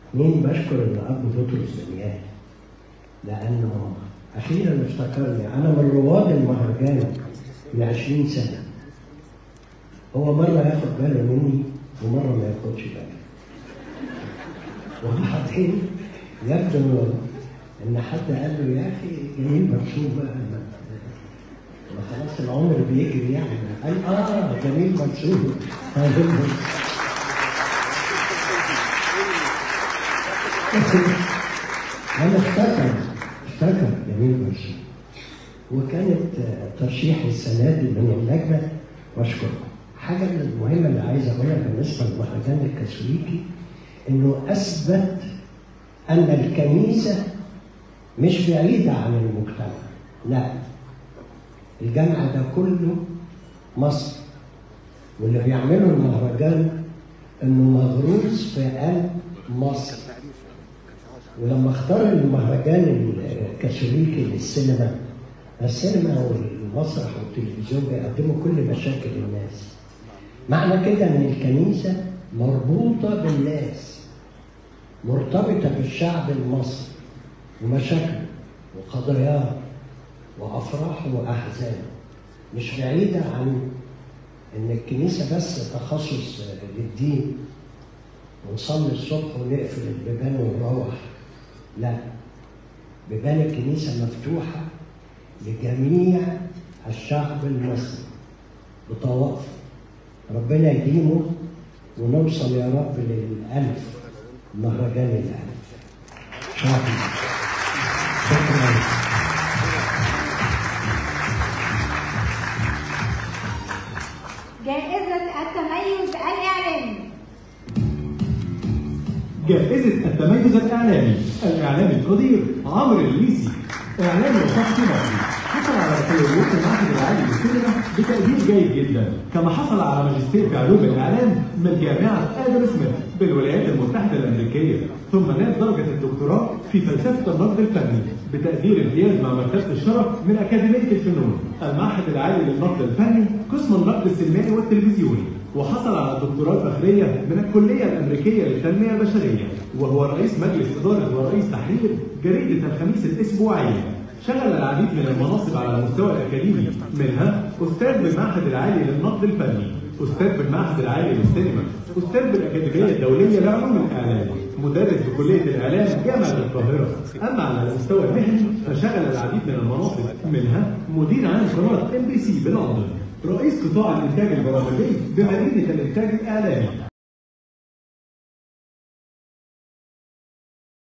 مين بشكر الاب بطرس دمياط لانه اخيرا افتكرني انا من رواد المهرجان ل 20 سنه هو مره ياخد باله مني ومره ما ياخدش باله وبعدين يبدو انه ان حد قال له يا اخي جميل منصور بقى ما ما خلاص العمر بيجري يعني قال اه جميل منصور طيب. انا افتكر افتكر جميل منصور وكانت آه، ترشيح السنه دي من اللجنه واشكركم حاجه من المهمه اللي عايز اقولها بالنسبه للمهرجان الكاثوليكي انه اثبت ان الكنيسه مش بعيده عن المجتمع لا الجامع ده كله مصر واللي بيعملوا المهرجان انه مغروس في قلب مصر ولما اختار المهرجان الكاثوليكي للسينما السينما والمسرح والتلفزيون بيقدموا كل مشاكل الناس معنى كده ان الكنيسه مربوطه بالناس مرتبطه بالشعب المصري ومشاكله وقضاياه وافراحه واحزانه مش بعيده عن ان الكنيسه بس تخصص للدين ونصلي الصبح ونقفل البيبان ونروح لا بيبان الكنيسه مفتوحه لجميع الشعب المصري بطوائفه ربنا يديمه ونوصل يا رب للألف مهرجان الألف شكرا شكرا جائزة التميز الإعلامي جائزة التميز الإعلامي الإعلامي القدير عمرو الليسي إعلامي وشخصي مصري حصل على بكالوريوس المعهد العالي للسينما بتقدير جيد جدا كما حصل على ماجستير في علوم الإعلام من جامعة آدم سميث بالولايات المتحدة الأمريكية ثم نال درجة الدكتوراه في فلسفة النقد الفني بتقدير امتياز مع مرتبة الشرف من أكاديمية الفنون المعهد العالي للنقد الفني قسم النقد السينمائي والتلفزيوني وحصل على الدكتوراه الفخرية من الكلية الأمريكية للتنمية البشرية وهو رئيس مجلس إدارة ورئيس تحرير جريدة الخميس الأسبوعية شغل العديد من المناصب على المستوى الأكاديمي منها أستاذ بالمعهد العالي للنقد الفني أستاذ بالمعهد العالي للسينما أستاذ بالأكاديمية الدولية لعلوم الإعلام مدرس بكلية الإعلام جامعة القاهرة أما على المستوى المهني فشغل العديد من المناصب منها مدير عام قناة ام بي سي بلندن رئيس قطاع الإنتاج البرامجي بمدينة الإنتاج الإعلامي